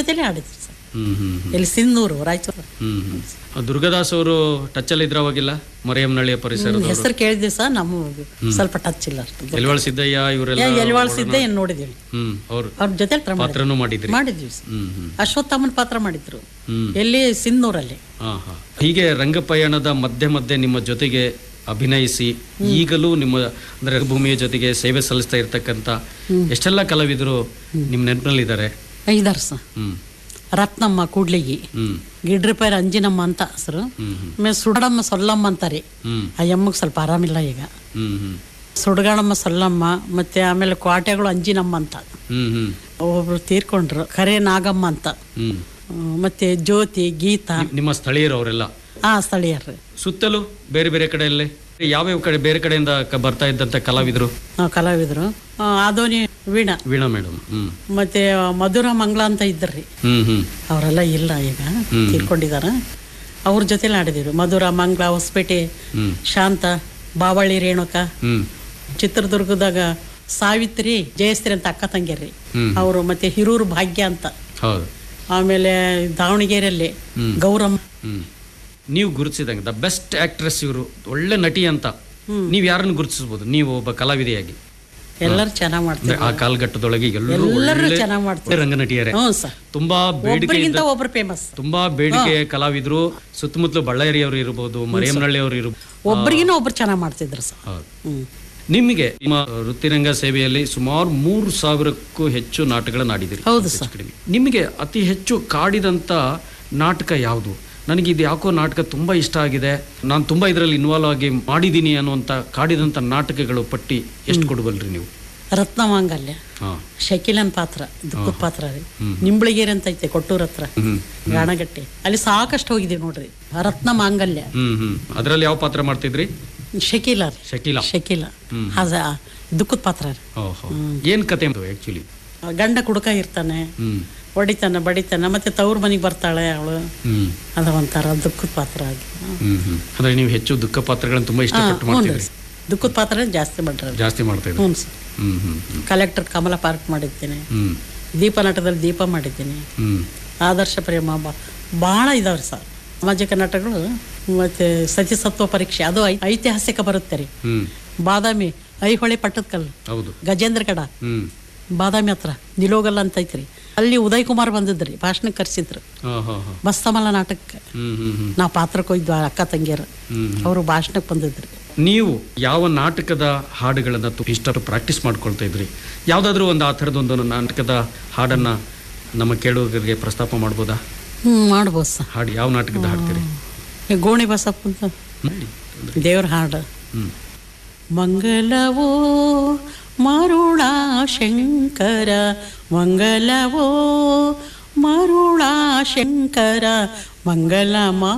ಜೊತೆಲೇ ಆಡಿದ್ರು ಸರ್ ಹ್ಮ್ ಹ್ಮ್ ಹ್ಮ್ ಇಲ್ಲಿ ಸಿಂಧೂರು ರಾಯಚೂರು ಹ್ಮ್ ಹ್ಮ್ ದುರ್ಗದಾಸ್ ಅವರು ಟಚ್ ಅಲ್ಲಿ ಇದ್ರ ಅವಾಗಿಲ್ಲ ಮರಿಯಮ್ಮನಹಳ್ಳಿಯ ಪರಿಸರದ ಹೆಸರು ಕೇಳಿದ್ವಿ ಸರ್ ನಮ್ಮ ಸ್ವಲ್ಪ ಟಚ್ ಇಲ್ಲ ಅಷ್ಟು ಎಲ್ವಾಳ್ ಸಿದ್ದಯ್ಯ ಇವರೆಲ್ಲ ಎಲ್ವಾಳ್ಸಿದ್ದೆ ಏನು ನೋಡಿದೀವಿ ಹ್ಮ್ ಅವ್ರು ಅವ್ರ ಜೊತೆ ಪಾತ್ರನೂ ಮಾಡಿದ್ರಿ ಮಾಡಿದ್ವಿ ಸರ್ ಹ್ಮ್ ಹ್ಮ್ ಅಶ್ವತ್ಥಮ್ಮನ ಪಾತ್ರ ಮಾಡಿದ್ರು ಹ್ಮ್ ಎಲ್ಲಿ ಸಿಂಧೂರಲ್ಲಿ ಹಾ ಹಾ ಹೀಗೆ ರಂಗಪಯಣದ ಮಧ್ಯೆ ಮಧ್ಯೆ ನಿಮ್ಮ ಜೊತೆಗೆ ಅಭಿನಯಿಸಿ ಈಗಲೂ ನಿಮ್ಮ ಅಂದ್ರೆ ಭೂಮಿಯ ಜೊತೆಗೆ ಸೇವೆ ಸಲ್ಲಿಸ್ತಾ ಇರ್ತಕ್ಕಂಥ ಎಷ್ಟೆಲ್ಲ ಕಲಾವಿದರು ನಿಮ್ಮ ನೆನಪಿನಲ್ಲಿದ್ದಾರೆ ಐದಾರು ಸರ್ ಹ್ಮ್ ರತ್ನಮ್ಮ ಕೂಡ್ಲಿಗಿ ಹ್ಮ್ ಗಿಡ್ರಿಪೈರ್ ಅಂಜಿನಮ್ಮ ಅಂತ ಹೆಸರು ಹ್ಮ್ ಹ್ಮ್ ಆಮೇಲೆ ಸುಡಮ್ಮ ಸೊಲ್ಲಮ್ಮ ಅಂತಾರೆ ಹ್ಮ್ ಆ ಎಮ್ಮಗೆ ಸ್ವಲ್ಪ ಆರಾಮಿಲ್ಲ ಈಗ ಹ್ಮ್ ಹ್ಮ್ ಸುಡಗಾಡಮ್ಮ ಸೊಲ್ಲಮ್ಮ ಮತ್ತೆ ಆಮೇಲೆ ಕ್ವಾಟೆಗಳು ಅಂಜಿನಮ್ಮ ಅಂತ ಹ್ಮ್ ಹ್ಮ್ ಒಬ್ರು ತೀರ್ಕೊಂಡ್ರು ಕರೆ ನಾಗಮ್ಮ ಅಂತ ಹ್ಮ್ ಹ್ಮ್, ಮತ್ತೆ ಜ್ಯೋತಿ ಗೀತಾ ನಿಮ್ಮ ಸ್ಥಳೀಯರು ಅವರೆಲ್ಲ ಆ ಸ್ಥಳೀಯರು ಸುತ್ತಲೂ ಬೇರೆ ಬೇರೆ ಕಡೆಯಲ್ಲಿ ಯಾವ್ಯಾವ ಕಡೆ ಬೇರೆ ಕಡೆಯಿಂದ ಕ- ಬರ್ತಾ ಇದ್ದಂತ ಕಲಾವಿದರು ನಾವು ಕಲಾವಿದರು ಆ, ಆದೋನಿ ವೀಣಾ ವೀಣಾ ಮೇಡಮ್ ಹ್ಮ್ ಮತ್ತೆ ಮಧುರ ಮಂಗಳ ಅಂತ ಇದ್ರಿ ಹ್ಮ್ ಹ್ಮ್ ಅವರೆಲ್ಲ ಇಲ್ಲ ಈಗ ತೀರ್ಕೊಂಡಿದಾರ ಅವ್ರ ಜೊತೆಲಿ ಆಡಿದಿರು ಮಧುರ ಮಂಗಳ ಹೊಸಪೇಟೆ ಹ್ಮ್ ಶಾಂತ ಬಾವಳ್ಳಿ ರೇಣುಕ ಹ್ಮ್ ಚಿತ್ರದುರ್ಗದಾಗ ಸಾವಿತ್ರಿ ಜಯಶ್ರೀ ಅಂತ ಅಕ್ಕ ತಂಗಿಯರ್ರಿ ಹ್ಮ್. ಅವರು ಮತ್ತೆ ಹಿರೂರು ಭಾಗ್ಯ ಅಂತ ಹೌದು ಆಮೇಲೆ ದಾವಣಗೆರೆಯಲ್ಲಿ ಗೌರಮ್ಮ ಹ್ಮ್ ನೀವು ಗುರುತಿಸಿದಂಗೆ ದ ಬೆಸ್ಟ್ ಆಕ್ಟ್ರೆಸ್ ಇವರು ಒಳ್ಳೆ ನಟಿ ಅಂತ ನೀವು ಯಾರನ್ನು ಗುರುತಿಸಬಹುದು ನೀವು ಒಬ್ಬ ಕಲಾವಿದೆಯಾಗಿ ಎಲ್ಲರೂ ಚೆನ್ನಾಗಿ ಮಾಡ್ತಾರೆ ಅಂದ್ರೆ ಆ ಕಾಲಘಟ್ಟದೊಳಗೆ ಎಲ್ಲರೂ ಎಲ್ಲರೂ ಒಳ್ಳೆ ಚೆನ್ನಾಗಿ ಮಾಡ್ತಾರೆ ರಂಗನಟಿಯರೇ ಹ್ಞೂ ಸರ್ ತುಂಬಾ ಬೇಡಿಕೆ ಒಬ್ಬರಿಗಿಂತ ಒಬ್ರು ಫೇಮಸ್ ತುಂಬಾ ಬೇಡಿಕೆ ಕಲಾವಿದರು ಸುತ್ತಮುತ್ತಲು ಬಳ್ಳಾರಿ ಅವರು ಇರಬಹುದು ಮರಿಯಮ್ಮನಹಳ್ಳಿ ಅವರು ಇರಬಹುದು ಒಬ್ರಿಗಿನ ಒಬ್ರು ಚೆನ್ನಾಗಿ ಮಾಡ್ತಿದ್ರು ಸರ್ ಹೌದು ಹ್ಮ್ ನಿಮಗೆ ನಿಮ್ಮ ವೃತ್ತಿರಂಗ ಸೇವೆಯಲ್ಲಿ ಸುಮಾರು ಮೂರು ಸಾವಿರಕ್ಕೂ ಹೆಚ್ಚು ನಾಟಕಗಳನ್ನು ಆಡಿದಿರಿ ಹೌದು ಹೆಚ್ಚು ಕಡಿಮೆ ನಿಮಗೆ ಅತಿ ಹೆಚ್ಚು ಕಾಡಿದಂತ ನಾಟಕ ಯಾವುದು ನನಗೆ ಇದು ಯಾಕೋ ನಾಟಕ ತುಂಬಾ ಇಷ್ಟ ಆಗಿದೆ ನಾನು ತುಂಬಾ ಇದರಲ್ಲಿ ಇನ್ವಾಲ್ವ್ ಆಗಿ ಮಾಡಿದ್ದೀನಿ ಅನ್ನುವಂಥ ಕಾಡಿದಂಥ ನಾಟಕಗಳು ಪಟ್ಟಿ ಎಷ್ಟು ಕೊಡಬಲ್ರಿ ನೀವು ರತ್ನಮಾಂಗಲ್ಯ ಹಾ ಶಕಿಲನ್ ಪಾತ್ರ ದುಃಖದ ಪಾತ್ರ ರೀ ನಿಂಬಳಗೇರಿ ಅಂತ ಐತೆ ಕೊಟ್ಟೂರ್ ಹತ್ರ ಹ್ಮ್ ಗಾಣಗಟ್ಟಿ ಅಲ್ಲಿ ಸಾಕಷ್ಟು ಹೋಗಿದ್ದೀವಿ ನೋಡ್ರಿ ರತ್ನ ಮಾಂಗಲ್ಯ ಹ್ಮ್ ಹ್ಮ್ ಅದರಲ್ಲಿ ಯಾವ ಪಾತ್ರ ಮಾಡ್ತಿದ್ರಿ ಶಕೀಲ ರೀ ಶಕೀಲಾ ಶಕೀಲ ಅದ ದುಃಖದ ಪಾತ್ರ ರೀ ಓಹೋ ಏನ್ ಕತೆ ಆಕ್ಚುಲಿ ಗಂಡ ಕುಡುಕ ಇರ್ತಾನೆ ಹ್ಮ್ ಹೊಡಿತಾನೆ ಬಡಿತಾನೆ ಮತ್ತೆ ತವ್ರ ಮನೆಗೆ ಬರ್ತಾಳೆ ಅವಳು ಹ್ಮ್ ಅದ ಒಂಥರ ದುಃಖದ ಪಾತ್ರ ಆಗಿ ಹ್ಮ್ ಹ್ಮ್ ಅಂದ್ರೆ ನೀವು ಹೆಚ್ಚು ದುಃಖ ಪಾತ್ರಗಳನ್ನು ತುಂಬಾ ಇಷ್ಟಪಟ್ಟು ಹ್ಞೂ ಮಾಡ್ತಿದ್ರಿ ದುಃಖದ ಪಾತ್ರ ಜಾಸ್ತಿ ಮಾಡ್ರಿ ಜಾಸ್ತಿ ಮಾಡ್ತಾ ಇದ್ರಿ ಹ್ಞೂ ಸರ್ ಹ್ಮ್ ಹ್ಮ್ ಹ್ಮ್ ಕಲೆಕ್ಟರ್ ಕಮಲ ಪಾರ್ಕ್ ಮಾಡಿದ್ದೇನೆ ಹ್ಮ್ ದೀಪ ನಾಟಕದಲ್ಲಿ ದೀಪ ಮಾಡಿದ್ದೀನಿ ಹ್ಮ್ ಆದರ್ಶ ಪ್ರೇಮ ಬಾ ಭಾಳ ಇದಾವ್ರಿ ಸರ್ ಸಾಮಾಜಿಕ ನಾಟಕಗಳು ಮತ್ತೆ ಸತಿಸತ್ವ ಪರೀಕ್ಷೆ ಅದು ಐ- ಐತಿಹಾಸಿಕ ಬರುತ್ತೆ ರೀ ಹ್ಮ್ ಬಾದಾಮಿ ಐಹೊಳೆ ಪಟ್ಟದಕಲ್ಲು ಹೌದು ಗಜೇಂದ್ರ ಕಡ ಹ್ಮ್ ಬಾದಾಮಿ ಹತ್ರ ನಿಲೋಗಲ್ಲ ಅಂತ ಐತ್ರಿ ಅಲ್ಲಿ ಉದಯ್ ಕುಮಾರ್ ಬಂದಿದ್ರಿ ಭಾಷಣಕ್ಕೆ ಕರ್ಸಿದ್ರು ಹಾ ಹಾ ಹಾ ಬಸ್ತಮಲ ನಾಟಕಕ್ಕೆ ಹ್ಮ್ ಹ್ಮ್ ಹ್ಮ್ ನಾವು ಪಾತ್ರಕ್ಕೆ ಹೋಗಿದ್ವಿ ಅಕ್ಕ ತಂಗಿಯರು ಹ್ಮ್ ಅವರು ಭಾಷಣಕ್ಕೆ ಬಂದಿದ್ರಿ ನೀವು ಯಾವ ನಾಟಕದ ಹಾಡುಗಳನ್ನ ತು- ಇಷ್ಟ ಪ್ರಾಕ್ಟೀಸ್ ಮಾಡ್ಕೊಳ್ತಾ ಇದ್ರಿ ಯಾವ್ದಾದ್ರು ಒಂದು ಆ ಥರದೊಂದು ನಾಟಕದ ಹಾಡನ್ನ ನಮ್ಮ ಕೇಳುಗರಿಗೆ ಪ್ರಸ್ತಾಪ ಮಾಡ್ಬೋದಾ ಹ್ಞೂ ಮಾಡ್ಬೋದು ಸರ್ ಹಾಡು ಯಾವ ನಾಟಕದ ಹಾಡ್ತೀರಿ ಈ ಗೋಣಿ ಬಸಪ್ಪ ಅಂತ ಮಾಡಿ ದೇವ್ರ ಹಾಡು ಹ್ಮ್ ಮಂಗಲವೋ ಮರುಳಾ ಶಂಕರ ಮಂಗಲವೋ ಮರುಳಾ ಶಂಕರ ಮಂಗಲ